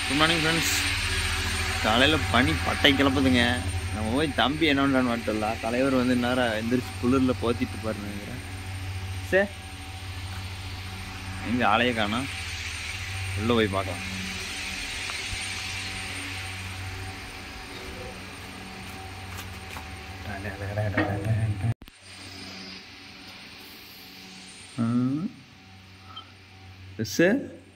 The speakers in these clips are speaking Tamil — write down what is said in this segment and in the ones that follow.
குட் மார்னிங் ஃப்ரெண்ட்ஸ் காலையில் பனி பட்டை கிளப்புதுங்க நம்ம போய் தம்பி என்ன பண்ணுறான்னு மட்டும்ல தலைவர் வந்து நேரம் எந்திரிச்சு குளிரில் போத்திட்டு பாருன்னு நினைக்கிறேன் சே எங்கே ஆளையே காணோம் உள்ளே போய் பார்க்கலாம் எஸ்ஸு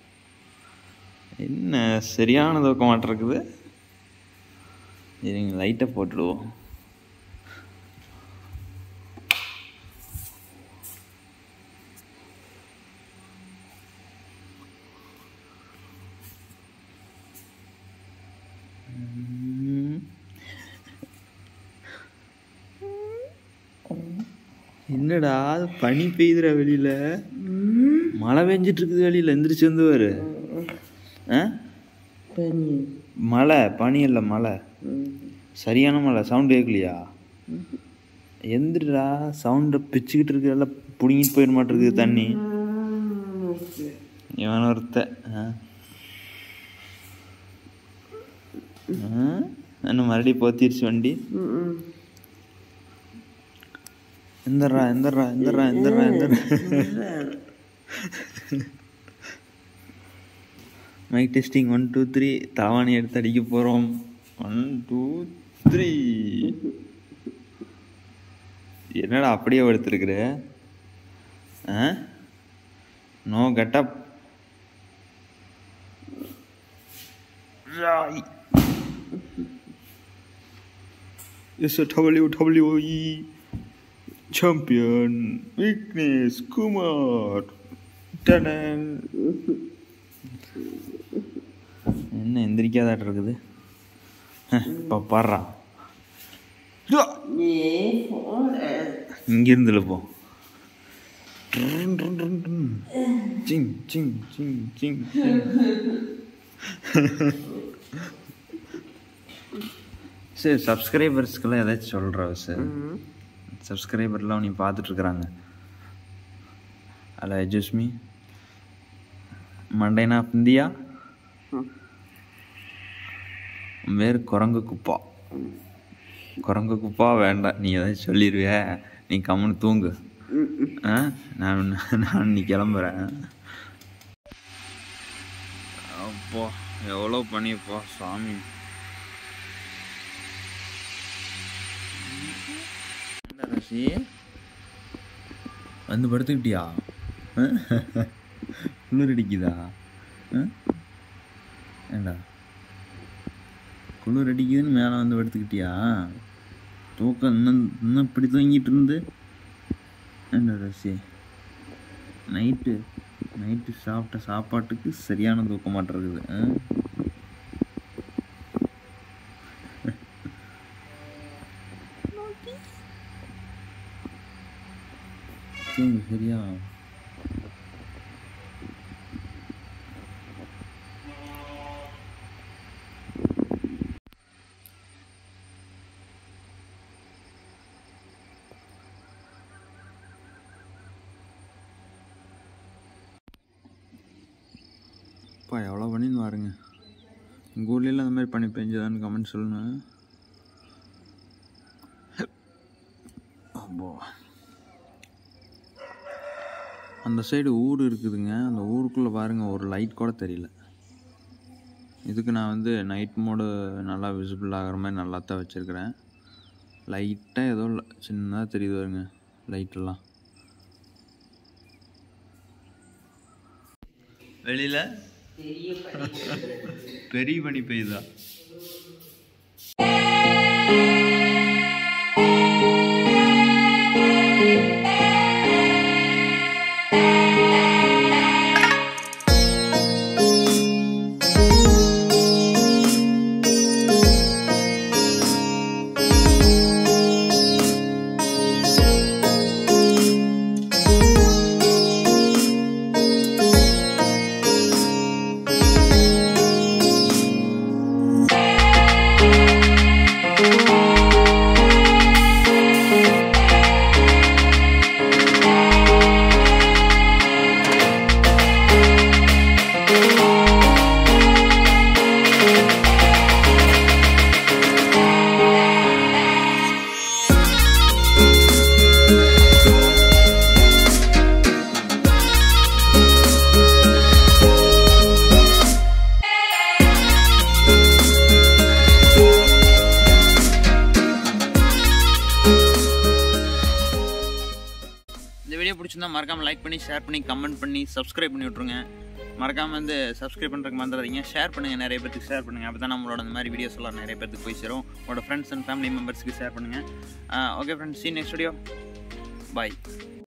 என்ன சரியான தூக்கம் மாட்டிருக்குது சரிங்க லைட்டை போட்டுடுவோம் உம். என்னடா பனி பெய்யுதுற வெளியில மழை பெஞ்சிட்டு இருக்குது வெளியில எந்திரிச்சு வந்து பாரு ஆ பனி மழை பனி இல்லை மழை சரியான மழை சவுண்ட் கேட்கலையா எந்திரா சவுண்டை பிச்சுக்கிட்டு இருக்கு எல்லாம் பிடுங்கிட்டு போயிட மாட்டிருக்குது தண்ணி இவன் ஒருத்த ஆ. ஆ? என்ன மறுபடியும் போத்திருச்சு வண்டி எந்தர்றா எந்தர்றா எந்தர்றா எந்தர்றா எந்தர்றா mic testing one two three தலவாணி எடுத்து அடிக்க போகிறோம் ஒன் டூ த்ரீ என்னடா அப்படியே எடுத்துருக்குற ஆ no getup It's a WWE champion Vignesh Kumar. Tadan. என்ன எந்திரிக்காதாட்டு இருக்குது இப்போ பாடுறா இங்கிருந்து எழுப்போம் சிங் சிங் சிங் சிங் சிங் சரி சப்ஸ்கிரைபர்ஸ்க்கெல்லாம் ஏதாச்சும் சொல்கிறா சார் சப்ஸ்கிரைபர்லாம் நீ பார்த்துட்ருக்குறாங்க ஹலோ ஜூஸ்மி மண்டைனா இந்தியா வேறு குரங்கு குப்பா குரங்கு குப்பா வேண்டாம் நீ ஏதாச்சும் சொல்லிடுவிய நீ கம்முன்னு தூங்கு ஆ நான் நான் நீ கிளம்புறேன் அப்போ எவ்வளோ பண்ணிப்பா சாமி என்ன ரசி வந்து படுத்துக்கிட்டியா ஆ? குளிர் அடிக்குதா ஆ? ஏண்டா குளிர் அடிக்குதுன்னு மேலே வந்து படுத்துக்கிட்டியா தூக்கம் இன்னும் இன்னும் இப்படி தூங்கிட்டு இருந்து என்ன ரசி நைட்டு நைட்டு சாப்பிட்ட சாப்பாட்டுக்கு சரியான தூக்கம் மாட்டிருக்குது ஆ? தூங்கு சரியா அப்பா எவ்வளோ பண்ணின்னு பாருங்க உங்கள் ஊர்லேயும் அந்த மாதிரி பண்ணி பெஞ்சதான்னு கமெண்ட் சொல்லுங்க அப்போ அந்த சைடு ஊர் இருக்குதுங்க அந்த ஊருக்குள்ளே பாருங்கள் ஒரு லைட் கூட தெரியல இதுக்கு நான் வந்து நைட் மோடு நல்லா விசிபிள் ஆகிற மாதிரி நல்லா தான் வச்சுருக்கிறேன் லைட்டாக ஏதோ சின்னதாக தெரியுது பாருங்க லைட்டெல்லாம் வெளியில் பெரிய பனி பெய்யுதா பிடிச்சிருந்தா மறக்காமல் லைக் பண்ணி ஷேர் பண்ணி கமெண்ட் பண்ணி சப்ஸ்கிரைப் பண்ணி விட்ருங்க மறக்காமல் வந்து சப்ஸ்கிரைப் பண்ணுறதுக்கு மறந்துடாதீங்க ஷேர் பண்ணுங்கள் நிறைய பேருக்கு ஷேர் பண்ணுங்கள் அப்போ தான் நம்மளோட இந்த மாதிரி வீடியோஸ் எல்லாம் நிறைய பேருக்கு போய் சேரும் உங்களோட ஃப்ரெண்ட்ஸ் அண்ட் ஃபேமிலி மெம்பர்ஸ்க்கு ஷேர் பண்ணுங்கள் okay friends see next video பாய்